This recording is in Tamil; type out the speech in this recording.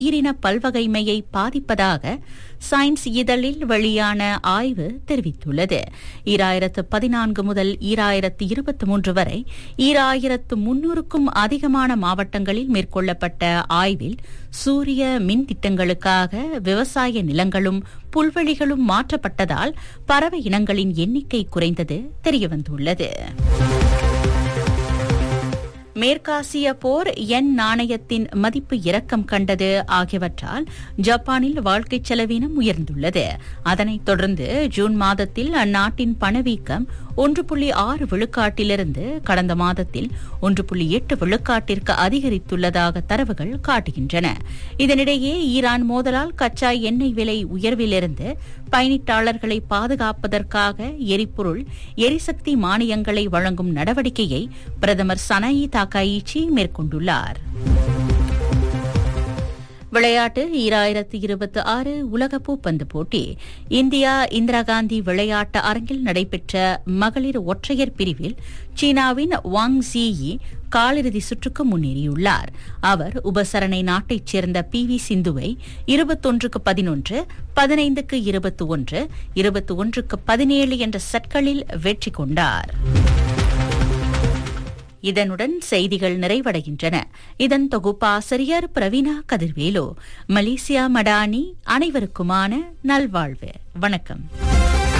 உயிரின பல்வகைமையை பாதிப்பதாக சயின்ஸ் இதழில் வெளியான ஆய்வு தெரிவித்துள்ளது ஈராயிரத்து பதினான்கு முதல் ஈராயிரத்து இருபத்தி மூன்று வரை ஈராயிரத்து முன்னூறுக்கும் அதிகமான மாவட்டங்களில் மேற்கொள்ளப்பட்ட ஆய்வில் சூரிய மின் திட்டங்களுக்காக விவசாய நிலங்களும் புல்வெளிகளும் மாற்றப்பட்டதால் பறவை இனங்களின் எண்ணிக்கை குறைந்தது தெரியவந்துள்ளது மேற்காசிய போர் எண் நாணயத்தின் மதிப்பு இறக்கம் கண்டது ஆகியவற்றால் ஜப்பானில் வாழ்க்கை செலவினம் உயர்ந்துள்ளது அதனைத் தொடர்ந்து ஜூன் மாதத்தில் அந்நாட்டின் பணவீக்கம் ஒன்று புள்ளி ஆறு விழுக்காட்டிலிருந்து கடந்த மாதத்தில் ஒன்று புள்ளி எட்டு விழுக்காட்டிற்கு அதிகரித்துள்ளதாக தரவுகள் காட்டுகின்றன இதனிடையே ஈரான் மோதலால் கச்சா எண்ணெய் விலை உயர்விலிருந்து பயணிட்டாளர்களை பாதுகாப்பதற்காக எரிபொருள் எரிசக்தி மானியங்களை வழங்கும் நடவடிக்கையை பிரதமர் சனாயி தாக்காயிச்சி மேற்கொண்டுள்ளார் விளையாட்டு ஈராயிரத்து இருபத்தி ஆறு உலக பூப்பந்து போட்டி இந்தியா இந்திரா காந்தி விளையாட்டு அரங்கில் நடைபெற்ற மகளிர் ஒற்றையர் பிரிவில் சீனாவின் வாங் ஜியி காலிறுதி சுற்றுக்கு முன்னேறியுள்ளார் அவர் உபசரணை நாட்டைச் சேர்ந்த பி வி சிந்துவை இருபத்தொன்றுக்கு பதினொன்று பதினைந்துக்கு இருபத்தி ஒன்று இருபத்தி ஒன்றுக்கு பதினேழு என்ற செட்களில் வெற்றி கொண்டார் இதனுடன் செய்திகள் நிறைவடைகின்றன இதன் தொகுப்பாசிரியர் பிரவீனா கதிர்வேலு மலேசியா மடானி அனைவருக்குமான நல்வாழ்வு வணக்கம்